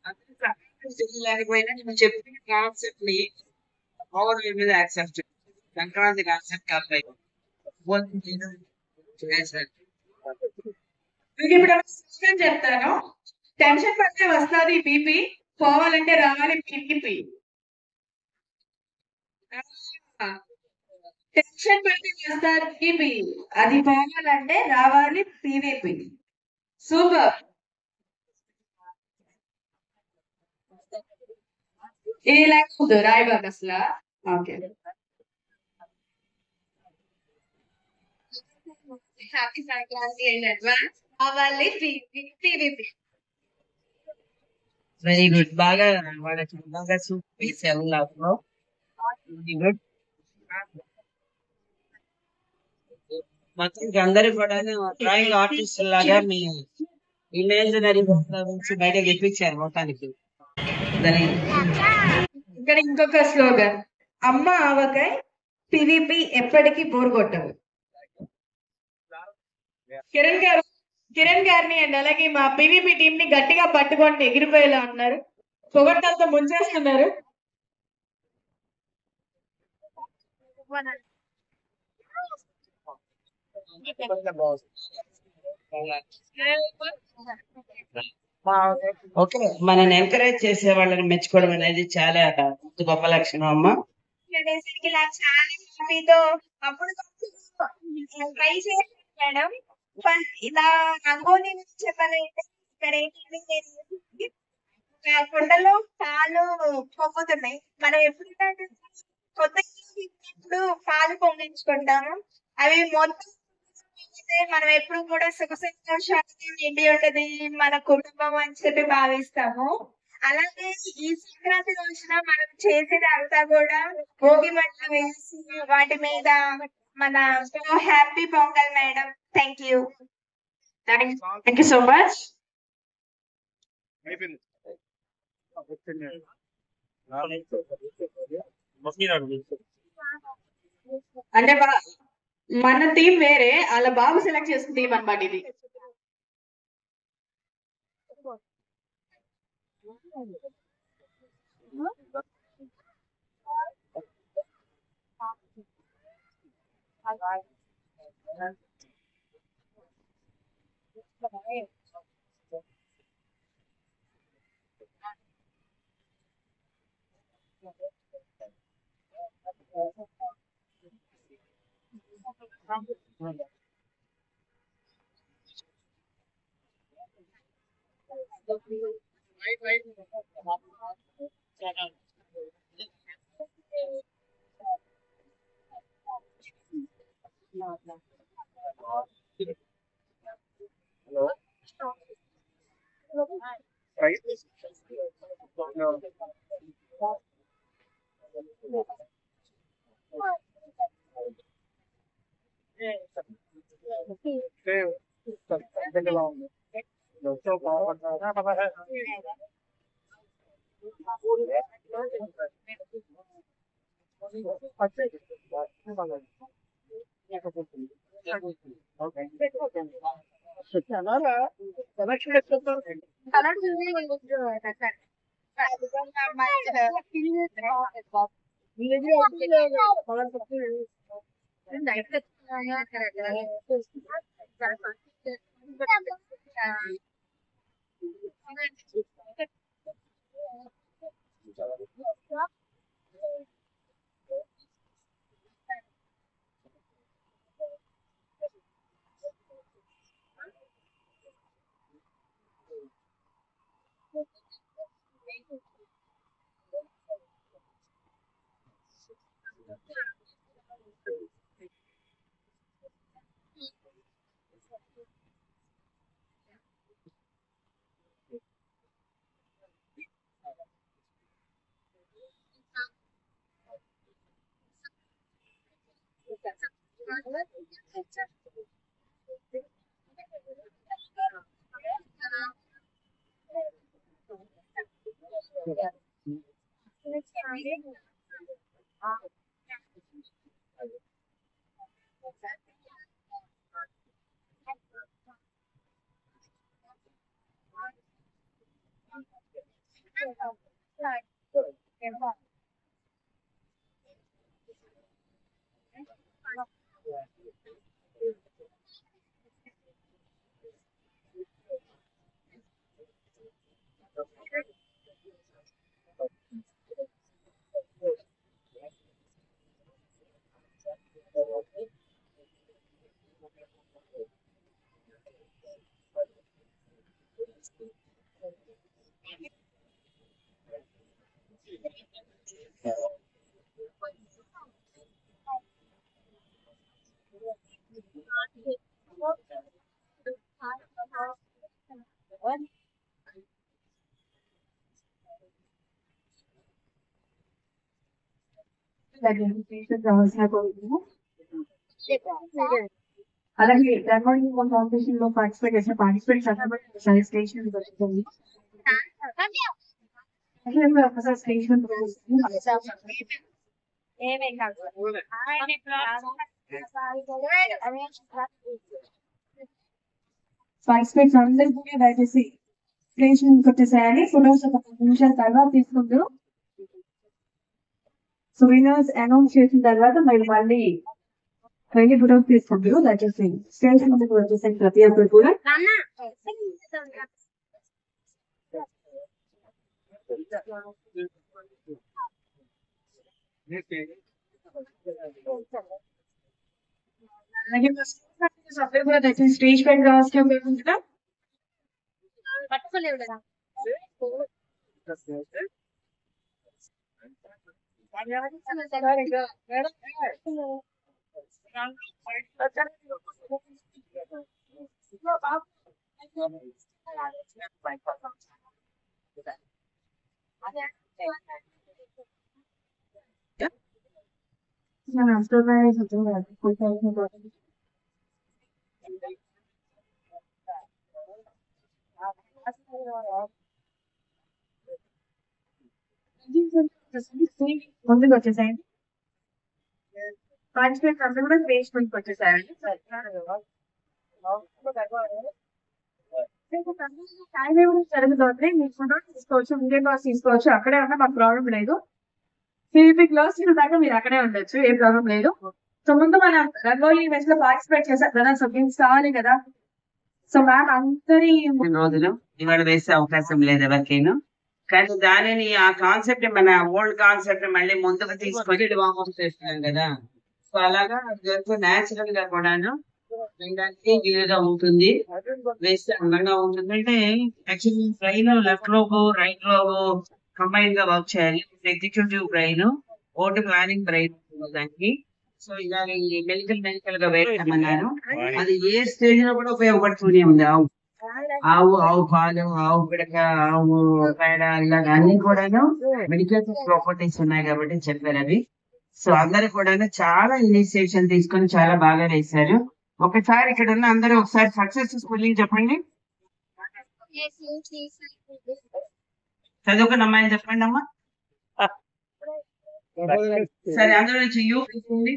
లేకపోయినా నేను చెప్పిన కాన్సెప్ట్ ని పవర్ మీద యాక్సెప్ట్ సంక్రాంతి కాన్సెప్ట్ అబ్బాయి చేశాను మీకు ఇప్పుడు ఒక స్లోగన్ చెప్తాను టెన్షన్ పడితే వస్తుంది బీపీ పోవాలంటే రావాలి పీపీ టెన్షన్ పడితే వస్తారు బీపీ అది పోవాలంటే రావాలి పీవీపీ సూపర్ ఇది లేకపోతే రాయబాగ్ అసలు okay happy Sankranti in advance కావాలి పీవీపీ వెరీ గుడ్ బాగా వాళ్ళకి బాగా సూప్ వేసావు నాకు వెరీ గుడ్ మొత్తం అందరూ కూడా డ్రాయింగ్ ఆర్టిస్ట్ లాగా మీ ఇమేజినరీ నుంచి బయట గెలిపించారు మొత్తానికి దాని ఇక్కడ ఇంకొక స్లోగన్ అమ్మ ఆవకాయ పివిపి ఎప్పటికీ బోర్ కొట్టదు కిరణ్ గారు కిరణ్ గారిని అండ్ అలాగే మా పివిపి టీం ని గట్టిగా పట్టుకొని ఎగిరిపోయేలా ఉన్నారు పొగట్టంతా ముంచేస్తున్నారు ఓకే మనని ఎంకరేజ్ చేసే వాళ్ళని మెచ్చుకోవడం అనేది చాలా గొప్ప లక్షణం అమ్మా అనేసరికి నాకు చాలా హ్యాపీతో అప్పుడు ట్రై చేశాను మేడం ఫస్ట్ ఇలా రంగోలీ గురించి చెప్పాలంటే ఇక్కడ ఏంటంటే నేను ఆ కుండలో పాలు పొంగుతున్నాయి మనం ఎప్పుడైనా కొత్త ఇల్లు ఇప్పుడు పాలు పొంగించుకుంటాము అవి మొత్తం పొంగితే మనం ఎప్పుడు కూడా సుఖ సంతోషాలతో నిండి ఉంటది మన కుటుంబం అని చెప్పి భావిస్తాము అలాగే ఈ సంక్రాంతి రోజున మనం చేసేది అంతా కూడా భోగి మంటలు వేసి వాటి మీద మన happy Pongal madam thank you thank you so much అయిపోయింది అంటే వా- మన టీం వేరే వాళ్ళ బాబు సెలెక్ట్ చేసిన టీం అన్నమాట ఇది అలాగే ధర్మవరం కాంపిటీషన్ లో పార్టిసిపేట్ చేసిన పార్టిసిపేట్ ఒకసారి స్టేజ్ మీద దొరుకుతుంది ఒకసారి స్టేజ్ మీద ఏమేం కాదు పార్టిసిపేట్స్ అందరికీ కూడా దయచేసి స్టేజ్ మీదకి వచ్చేసేయాలి ఫోటోస్ ఒక పది నిమిషాల తర్వాత తీసుకుంటారు సో వినర్స్ అనౌన్స్ చేసిన తర్వాత మీరు మళ్ళీ వెళ్ళి ఫోటోస్ తీసుకుంటారు దయచేసి స్టేజ్ ముందుకు వచ్చేసే ప్రతి ఒక్కరు కూడా అలాగే మా స్టేజ్ మెంబర్స్ అందరూ కూడా దయచేసి స్టేజ్ పైన రావాల్సిన కోరుకుంటున్నాం పట్టుకోలేవు కదా మన అర్థమైన సత్యం కొనసాగుతుంది ముందుకు వచ్చేసాయండి పార్టిసిపేట్స్ అందరూ కూడా స్టేజ్ ముందుకు వచ్చేసాయండి టైం ఏమైనా జరుగుతుంది మీ ఫోటో తీసుకోవచ్చు ఇండియన్ క్లాస్ తీసుకోవచ్చు అక్కడే ఉన్నా మాకు ప్రాబ్లం లేదు సివిపి క్లాస్ దాకా మీరు అక్కడే ఉండొచ్చు ఏ ప్రాబ్లం లేదు సో ముందు మనం రంగోలీ ఈవెంట్స్ లో పార్టిసిపేట్ చేశారు కదా సో గేమ్స్ కావాలి కదా సో మ్యామ్ అందరి రోజులు ఇవాళ వేసే అవకాశం లేదు ఎవరికైనా కానీ దానిని ఆ కాన్సెప్ట్ మన ఓల్డ్ కాన్సెప్ట్ మళ్ళీ ముందుకు తీసుకొని వామప్ చేస్తున్నాం కదా సో అలాగా నేచురల్ గా కూడాను వినడానికి వీలుగా ఉంటుంది వేస్తే అందంగా ఉంటుంది అంటే actually brain left lobe right lobe combine గా వర్క్ చేయాలి ఎగ్జిక్యూటివ్ బ్రెయిన్ ఓటు ప్లానింగ్ బ్రెయిన్ దానికి సో ఇలా మెడికల్ మెడికల్ గా వేయమన్నారు అది ఏ స్టేజ్ లో కూడా ఉపయోగపడుతూనే ఉంది ఆవు ఆవు ఆవు పాలు ఆవు పిడక ఆవు పేడ ఇలాగ అన్ని కూడాను మెడికల్ ప్రాపర్టీస్ ఉన్నాయి కాబట్టి చెప్పారు అవి సో అందరు కూడాను చాలా ఇనిషియేషన్ తీసుకొని చాలా బాగా వేశారు ఒకసారి ఇక్కడ ఉన్న అందరూ ఒకసారి సక్సెస్ స్పెల్లింగ్ చెప్పండి చదువుకున్న అమ్మాయిని చెప్పండి అమ్మా సరే అందులో నుంచి యూ తీసుకోండి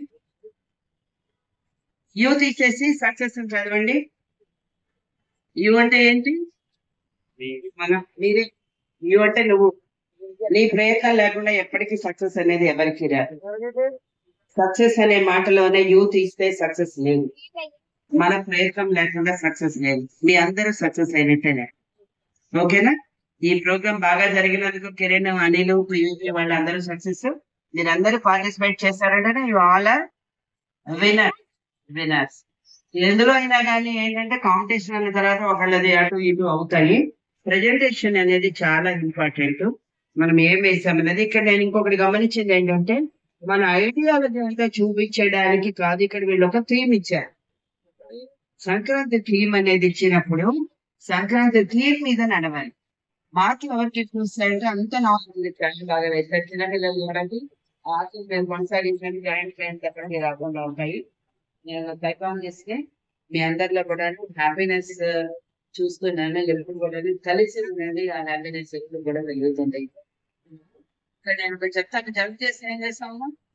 యూ తీసేసి సక్సెస్ చదవండి యూ అంటే ఏంటి మన మీరే యూ అంటే నువ్వు నీ ప్రయత్నం లేకుండా ఎప్పటికీ సక్సెస్ అనేది ఎవరికి రాదు సక్సెస్ అనే మాటలోనే యూ తీస్తే సక్సెస్ లేదు మన ప్రయత్నం లేకుండా సక్సెస్ లేదు మీ అందరూ సక్సెస్ అయినట్టేనే ఓకేనా ఈ ప్రోగ్రామ్ బాగా జరిగినందుకు కిరణ్ అనిల్ పివి వాళ్ళందరూ సక్సెస్ మీరందరూ పార్టిసిపేట్ చేశారంటే you all are winner winners ఎందులో అయినా కానీ ఏంటంటే కాంపిటీషన్ అన్న తర్వాత ఒకళ్ళది అటు ఇటు అవుతాయి ప్రెజెంటేషన్ అనేది చాలా ఇంపార్టెంట్ మనం ఏం వేసామన్నది ఇక్కడ నేను ఇంకొకటి గమనించింది ఏంటంటే మన ఐడియాలజీ అంతా చూపించడానికి కాదు ఇక్కడ వీళ్ళు ఒక థీమ్ ఇచ్చారు సంక్రాంతి థీమ్ అనేది ఇచ్చినప్పుడు సంక్రాంతి థీమ్ మీద నడవాలి మాటలు ఎవరికి చూస్తాయంటే అంత నార్మల్ చాలా బాగా వేస్తారు చిన్నపిల్లలు చూడండి ఆటలు మేము కొనసాగించడానికి జాయింట్ ఫ్రెండ్స్ ఎక్కడికి రాకుండా ఉంటాయి నేను పెర్ఫామ్ చేస్తే మీ అందరిలో కూడా హ్యాపీనెస్ చూస్తున్నాను ఎప్పుడు కూడా కలిసి ఉన్నది ఆ హ్యాపీనెస్ ఎప్పుడు కూడా వెలుగుతుంది ఇక్కడ నేను ఒకటి చెప్తాను జంప్ చేస్తే ఏం చేస్తాము